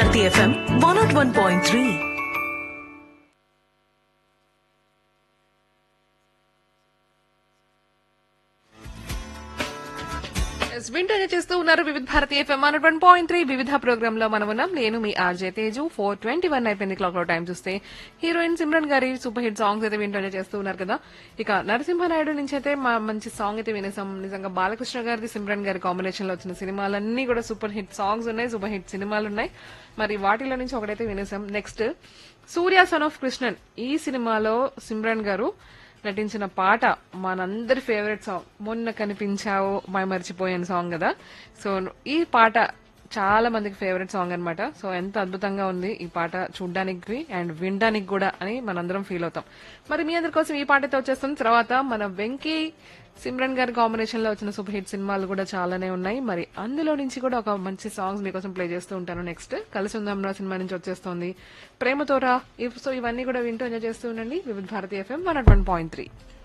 Bharati F M one not one point three yes, వింటూనే చేస్తూ ఉన్నారు Vividh Bharatiya F M one point three Vividh programme లో మనం ఉన్నాం నేను మీ R J Teju four twenty one అయిపోయింది క్లాక్ లో టైం చూస్తే హీరోయిన్ సిమ్రన్ గారి సూపర్ హిట్ సాంగ్స్ అయితే వింటూనే చేస్తూ ఉన్నారు కదా ఇక నరసింహనాయుడు నుంచి అయితే మా మంచి సాంగ్ అయితే వినేసాం నిజంగా బాలకృష్ణ గారిది సిమ్రన్ గారి కాంబినేషన్ లో వచ్చిన సినిమాలన్నీ కూడా సూపర్ హిట్ సాంగ్స్ ఉన్నాయి సూపర్ హిట్ సినిమాలు ఉన్నాయి మరి వాటిలో నుంచి ఒకటైతే వినేసాం next Surya son of Krishnan ఈ సినిమాలో సిమ్రన్ గారు నటించిన పాట మనందరి ఫేవరెట్ సాంగ్ మొన్న కనిపించావు మై మర్చిపోయాను సాంగ్ కదా సో ఈ పాట చాలా మందికి ఫేవరెట్ సాంగ్ అన్నమాట సో ఎంత అద్భుతంగా ఉంది ఈ పాట చూడ్డానికి అండ్ వినడానికి కూడా అని మనందరం ఫీల్ అవుతాం మరి మీ అందరి కోసం ఈ పాట అయితే వచ్చేస్తుంది తర్వాత మన వెంకీ సిమ్రన్ గారి కాంబినేషన్ లో వచ్చిన సూపర్ హిట్ సినిమాలు కూడా చాలానే ఉన్నాయి మరి అందులో నుంచి కూడా ఒక మంచి సాంగ్స్ మీకోసం ప్లే చేస్తూ ఉంటాను నెక్స్ట్ కలిసి ఉందాం రా సినిమా నుంచి వచ్చేస్తోంది ప్రేమతోరా ఇవ్- సో ఇవన్నీ కూడా వింటూ ఎంజాయ్ చేస్తూ ఉండండి Vividh Bharatiya F M one one point three